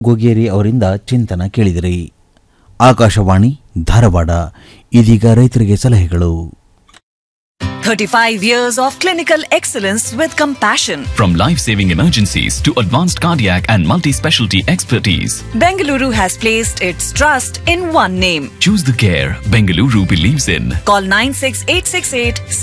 ಗೊಗೇರಿ ಅವರಿಂದ ಚಿಂತನ ಕೇಳಿದಿರಿ ಆಕಾಶವಾಣಿ ಧಾರವಾಡ ಇದೀಗ ರೈತರಿಗೆ ಸಲಹೆಗಳು 35 years of clinical excellence with compassion. From life saving emergencies to advanced cardiac and multi specialty expertise, Bengaluru has placed its trust in one name. choose the care Bengaluru believes in. Call 96868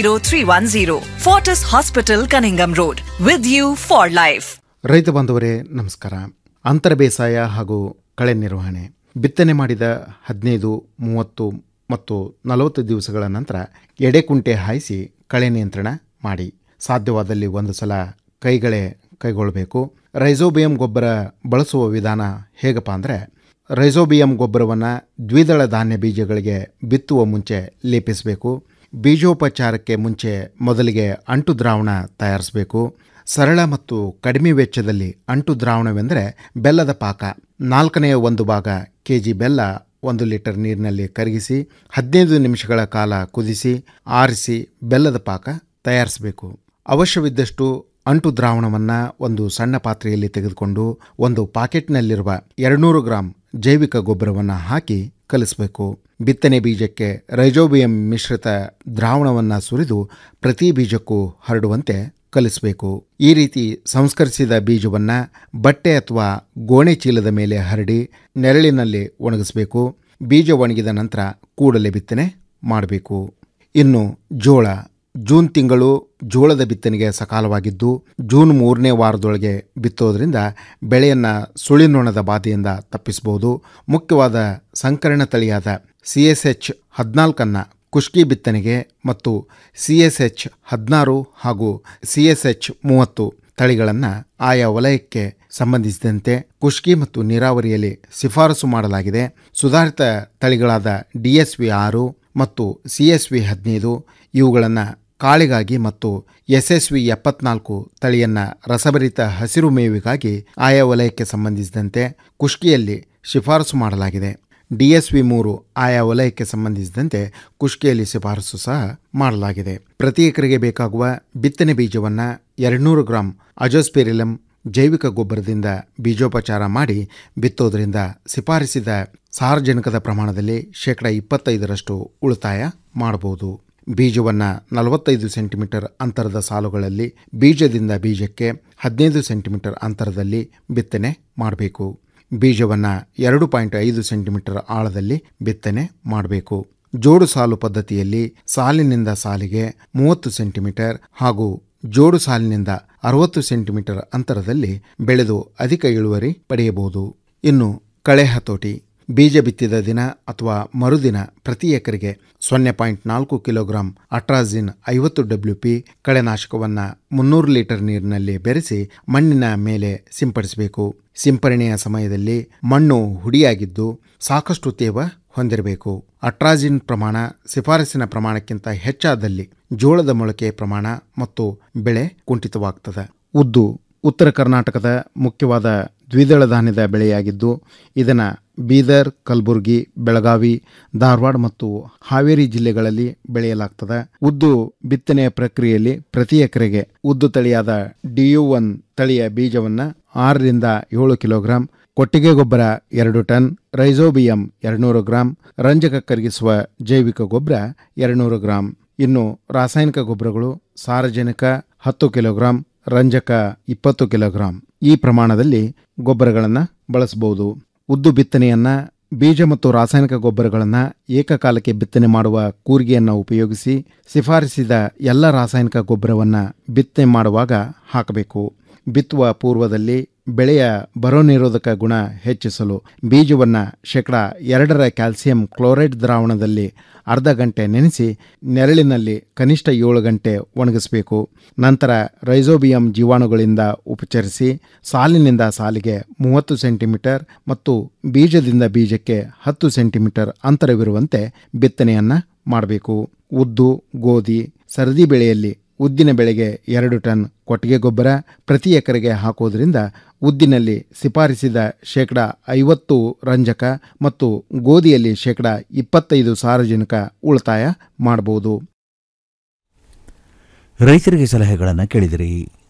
60310. Fortis Hospital, Cunningham Road. With you for life. ರೈತ ಬಾಂಧವರೇ ನಮಸ್ಕಾರ ಅಂತರ ಬೇಸಾಯ ಹಾಗೂ ಕಳೆ ನಿರ್ವಹಣೆ ಬಿತ್ತನೆ ಮಾಡಿದ ಹದಿನೈದು ಮೂವತ್ತು ಮತ್ತು ನಲವತ್ತು ದಿವಸಗಳ ನಂತರ ಎಡೆಕುಂಟೆ ಹಾಯಿಸಿ ಕಳೆ ನಿಯಂತ್ರಣ ಮಾಡಿ ಸಾಧ್ಯವಾದಲ್ಲಿ ಒಂದು ಸಲ ಕೈಗಳೇ ಕೈಗೊಳ್ಳಬೇಕು ರೈಸೋಬಿಯಂ ಗೊಬ್ಬರ ಬಳಸುವ ವಿಧಾನ ಹೇಗಪ್ಪ ಅಂದರೆ ರೈಸೋಬಿಯಂ ಗೊಬ್ಬರವನ್ನು ದ್ವಿದಳ ಧಾನ್ಯ ಬೀಜಗಳಿಗೆ ಬಿತ್ತುವ ಮುಂಚೆ ಲೇಪಿಸಬೇಕು ಬೀಜೋಪಚಾರಕ್ಕೆ ಮುಂಚೆ ಮೊದಲಿಗೆ ಅಂಟು ದ್ರಾವಣ ತಯಾರಿಸಬೇಕು ಸರಳ ಮತ್ತು ಕಡಿಮೆ ವೆಚ್ಚದಲ್ಲಿ ಅಂಟು ದ್ರಾವಣವೆಂದರೆ ಬೆಲ್ಲದ ಪಾಕ ನಾಲ್ಕನೆಯ ಒಂದು ಭಾಗ ಕೆ ಜಿ ಬೆಲ್ಲ ಒಂದು ಲೀಟರ್ ನೀರಿನಲ್ಲಿ ಕರಗಿಸಿ ಹದಿನೈದು ನಿಮಿಷಗಳ ಕಾಲ ಕುದಿಸಿ ಆರಿಸಿ ಬೆಲ್ಲದ ಪಾಕ ತಯಾರಿಸಬೇಕು ಅವಶ್ಯವಿದ್ದಷ್ಟು ಅಂಟು ದ್ರಾವಣವನ್ನು ಒಂದು ಸಣ್ಣ ಪಾತ್ರೆಯಲ್ಲಿ ತೆಗೆದುಕೊಂಡು ಒಂದು ಪಾಕೆಟ್ನಲ್ಲಿರುವ ಎರಡುನೂರು ಗ್ರಾಂ ಜೈವಿಕ ಗೊಬ್ಬರವನ್ನು ಹಾಕಿ ಕಲಿಸಬೇಕು ಬಿತ್ತನೆ ಬೀಜಕ್ಕೆ ರೈಜೋಬಿಯಂ ಮಿಶ್ರಿತ ದ್ರಾವಣವನ್ನು ಸುರಿದು ಪ್ರತಿ ಬೀಜಕ್ಕೂ ಹರಡುವಂತೆ ಕಲಿಸಬೇಕು ಈ ರೀತಿ ಸಂಸ್ಕರಿಸಿದ ಬೀಜವನ್ನು ಬಟ್ಟೆ ಅಥವಾ ಗೋಣೆ ಚೀಲದ ಮೇಲೆ ಹರಡಿ ನೆರಳಿನಲ್ಲಿ ಒಣಗಿಸಬೇಕು ಬೀಜ ಒಣಗಿದ ನಂತರ ಕೂಡಲೇ ಬಿತ್ತನೆ ಮಾಡಬೇಕು ಇನ್ನು ಜೋಳ ಜೂನ್ ತಿಂಗಳು ಜೋಳದ ಬಿತ್ತನೆಗೆ ಸಕಾಲವಾಗಿದ್ದು ಜೂನ್ ಮೂರನೇ ವಾರದೊಳಗೆ ಬಿತ್ತೋದ್ರಿಂದ ಬೆಳೆಯನ್ನು ಸುಳಿನೊಣದ ಬಾಧೆಯಿಂದ ತಪ್ಪಿಸಬಹುದು ಮುಖ್ಯವಾದ ಸಂಕರಣ ತಳಿಯಾದ ಸಿ ಎಸ್ ಎಚ್ ಹದಿನಾಲ್ಕನ್ನು ಕುಷ್ಕಿ ಬಿತ್ತನೆಗೆ ಮತ್ತು ಸಿ ಎಸ್ ಎಚ್ ಹದಿನಾರು ಹಾಗೂ ಸಿ ಎಸ್ ಎಚ್ ಮೂವತ್ತು ತಳಿಗಳನ್ನು ಆಯಾ ವಲಯಕ್ಕೆ ಸಂಬಂಧಿಸಿದಂತೆ ಕುಷ್ಕಿ ಮತ್ತು ನೀರಾವರಿಯಲ್ಲಿ ಶಿಫಾರಸು ಮಾಡಲಾಗಿದೆ ಸುಧಾರಿತ ತಳಿಗಳಾದ ಡಿ ಎಸ್ ವಿ ಆರು ಮತ್ತು ಸಿ ಎಸ್ ವಿ ಹದಿನೈದು ಇವುಗಳನ್ನು ಕಾಳಿಗಾಗಿ ಮತ್ತು ಎಸ್ ಎಸ್ ವಿ ಎಪ್ಪತ್ನಾಲ್ಕು ತಳಿಯನ್ನು ರಸಭರಿತ ಹಸಿರು ಮೇವಿಗಾಗಿ ಆಯಾ ವಲಯಕ್ಕೆ ಸಂಬಂಧಿಸಿದಂತೆ ಕುಷ್ಕಿಯಲ್ಲಿ ಶಿಫಾರಸು ಮಾಡಲಾಗಿದೆ ಡಿ ಎಸ್ ವಿ ಮೂರು ಆಯಾ ವಲಯಕ್ಕೆ ಸಂಬಂಧಿಸಿದಂತೆ ಕುಷ್ಕಿಯಲ್ಲಿ ಶಿಫಾರಸು ಸಹ ಮಾಡಲಾಗಿದೆ ಪ್ರತಿ ಎಕರೆಗೆ ಬೇಕಾಗುವ ಬಿತ್ತನೆ ಬೀಜವನ್ನು ಎರಡುನೂರು ಗ್ರಾಂ ಅಜೋಸ್ಪೆರಿಲಂ ಜೈವಿಕ ಗೊಬ್ಬರದಿಂದ ಬೀಜೋಪಚಾರ ಮಾಡಿ ಬಿತ್ತೋದ್ರಿಂದ ಶಿಫಾರಿಸಿದ ಸಾರಜನಕದ ಪ್ರಮಾಣದಲ್ಲಿ ಶೇಕಡ ಇಪ್ಪತ್ತೈದರಷ್ಟು ಉಳಿತಾಯ ಮಾಡಬಹುದು ಬೀಜವನ್ನು ನಲವತ್ತೈದು ಸೆಂಟಿಮೀಟರ್ ಅಂತರದ ಸಾಲುಗಳಲ್ಲಿ ಬೀಜದಿಂದ ಬೀಜಕ್ಕೆ ಹದಿನೈದು ಸೆಂಟಿಮೀಟರ್ ಅಂತರದಲ್ಲಿ ಬಿತ್ತನೆ ಮಾಡಬೇಕು ಬೀಜವನ್ನು ಎರಡು ಪಾಯಿಂಟ್ ಐದು ಸೆಂಟಿಮೀಟರ್ ಆಳದಲ್ಲಿ ಬಿತ್ತನೆ ಮಾಡಬೇಕು ಜೋಡು ಸಾಲು ಪದ್ಧತಿಯಲ್ಲಿ ಸಾಲಿನಿಂದ ಸಾಲಿಗೆ ಮೂವತ್ತು ಸೆಂಟಿಮೀಟರ್ ಹಾಗೂ ಜೋಡು ಸಾಲಿನಿಂದ ಅರವತ್ತು ಸೆಂಟಿಮೀಟರ್ ಅಂತರದಲ್ಲಿ ಬೆಳೆದು ಅಧಿಕ ಇಳುವರಿ ಪಡೆಯಬಹುದು ಇನ್ನು ಕಳೆ ಹತೋಟಿ ಬೀಜ ಬಿತ್ತಿದ ದಿನ ಅಥವಾ ಮರುದಿನ ಪ್ರತಿ ಎಕರೆಗೆ ಸೊನ್ನೆ ಪಾಯಿಂಟ್ ನಾಲ್ಕು ಕಿಲೋಗ್ರಾಂ ಅಟ್ರಾಜಿನ್ ಐವತ್ತು ಡಬ್ಲ್ಯೂ ಪಿ ಕಳೆನಾಶಕವನ್ನು ಮುನ್ನೂರು ಲೀಟರ್ ನೀರಿನಲ್ಲಿ ಬೆರೆಸಿ ಮಣ್ಣಿನ ಮೇಲೆ ಸಿಂಪಡಿಸಬೇಕು ಸಿಂಪರಣೆಯ ಸಮಯದಲ್ಲಿ ಮಣ್ಣು ಹುಡಿಯಾಗಿದ್ದು ಸಾಕಷ್ಟು ತೇವ ಹೊಂದಿರಬೇಕು ಅಟ್ರಾಜಿನ್ ಪ್ರಮಾಣ ಶಿಫಾರಸಿನ ಪ್ರಮಾಣಕ್ಕಿಂತ ಹೆಚ್ಚಾದಲ್ಲಿ ಜೋಳದ ಮೊಳಕೆ ಪ್ರಮಾಣ ಮತ್ತು ಬೆಳೆ ಕುಂಠಿತವಾಗ್ತದೆ ಉದ್ದು ಉತ್ತರ ಕರ್ನಾಟಕದ ಮುಖ್ಯವಾದ ದ್ವಿದಳ ಧಾನ್ಯದ ಬೆಳೆಯಾಗಿದ್ದು ಇದನ್ನು ಬೀದರ್ ಕಲಬುರಗಿ ಬೆಳಗಾವಿ ಧಾರವಾಡ ಮತ್ತು ಹಾವೇರಿ ಜಿಲ್ಲೆಗಳಲ್ಲಿ ಬೆಳೆಯಲಾಗ್ತದೆ ಉದ್ದು ಬಿತ್ತನೆಯ ಪ್ರಕ್ರಿಯೆಯಲ್ಲಿ ಪ್ರತಿ ಎಕರೆಗೆ ಉದ್ದು ತಳಿಯಾದ ಡಿಯು ಒನ್ ತಳಿಯ ಬೀಜವನ್ನು ಆರರಿಂದ ಏಳು ಕಿಲೋಗ್ರಾಂ ಕೊಟ್ಟಿಗೆ ಗೊಬ್ಬರ ಎರಡು ಟನ್ ರೈಸೋಬಿಯಂ ಎರಡುನೂರು ಗ್ರಾಂ ರಂಜಕ ಕರಗಿಸುವ ಜೈವಿಕ ಗೊಬ್ಬರ ಎರಡುನೂರು ಗ್ರಾಂ ಇನ್ನು ರಾಸಾಯನಿಕ ಗೊಬ್ಬರಗಳು ಸಾರಜನಕ ಹತ್ತು ಕಿಲೋಗ್ರಾಂ ರಂಜಕ ಇಪ್ಪತ್ತು ಕಿಲೋಗ್ರಾಂ ಈ ಪ್ರಮಾಣದಲ್ಲಿ ಗೊಬ್ಬರಗಳನ್ನು ಬಳಸಬಹುದು ಉದ್ದು ಬಿತ್ತನೆಯನ್ನ ಬೀಜ ಮತ್ತು ರಾಸಾಯನಿಕ ಗೊಬ್ಬರಗಳನ್ನು ಏಕಕಾಲಕ್ಕೆ ಬಿತ್ತನೆ ಮಾಡುವ ಕೂರಿಗೆಯನ್ನು ಉಪಯೋಗಿಸಿ ಶಿಫಾರಸಿದ ಎಲ್ಲ ರಾಸಾಯನಿಕ ಗೊಬ್ಬರವನ್ನು ಬಿತ್ತನೆ ಮಾಡುವಾಗ ಹಾಕಬೇಕು ಬಿತ್ತುವ ಪೂರ್ವದಲ್ಲಿ ಬೆಳೆಯ ಬರೋ ನಿರೋಧಕ ಗುಣ ಹೆಚ್ಚಿಸಲು ಬೀಜವನ್ನು ಶೇಕಡ ಎರಡರ ಕ್ಯಾಲ್ಸಿಯಂ ಕ್ಲೋರೈಡ್ ದ್ರಾವಣದಲ್ಲಿ ಅರ್ಧ ಗಂಟೆ ನೆನೆಸಿ ನೆರಳಿನಲ್ಲಿ ಕನಿಷ್ಠ ಏಳು ಗಂಟೆ ಒಣಗಿಸಬೇಕು ನಂತರ ರೈಸೋಬಿಯಂ ಜೀವಾಣುಗಳಿಂದ ಉಪಚರಿಸಿ ಸಾಲಿನಿಂದ ಸಾಲಿಗೆ ಮೂವತ್ತು ಸೆಂಟಿಮೀಟರ್ ಮತ್ತು ಬೀಜದಿಂದ ಬೀಜಕ್ಕೆ ಹತ್ತು ಸೆಂಟಿಮೀಟರ್ ಅಂತರವಿರುವಂತೆ ಬಿತ್ತನೆಯನ್ನು ಮಾಡಬೇಕು ಉದ್ದು ಗೋಧಿ ಸರದಿ ಬೆಳೆಯಲ್ಲಿ ಉದ್ದಿನ ಬೆಳೆಗೆ ಎರಡು ಟನ್ ಕೊಟ್ಟಿಗೆ ಗೊಬ್ಬರ ಪ್ರತಿ ಎಕರೆಗೆ ಹಾಕೋದ್ರಿಂದ ಉದ್ದಿನಲ್ಲಿ ಶಿಫಾರಿಸಿದ ಶೇಕಡ ಐವತ್ತು ರಂಜಕ ಮತ್ತು ಗೋಧಿಯಲ್ಲಿ ಶೇಕಡ ಇಪ್ಪತ್ತೈದು ಸಾರಜನಕ ಉಳಿತಾಯ ಮಾಡಬಹುದು ರೈತರಿಗೆ ಸಲಹೆಗಳನ್ನು ಕೇಳಿದಿರಿ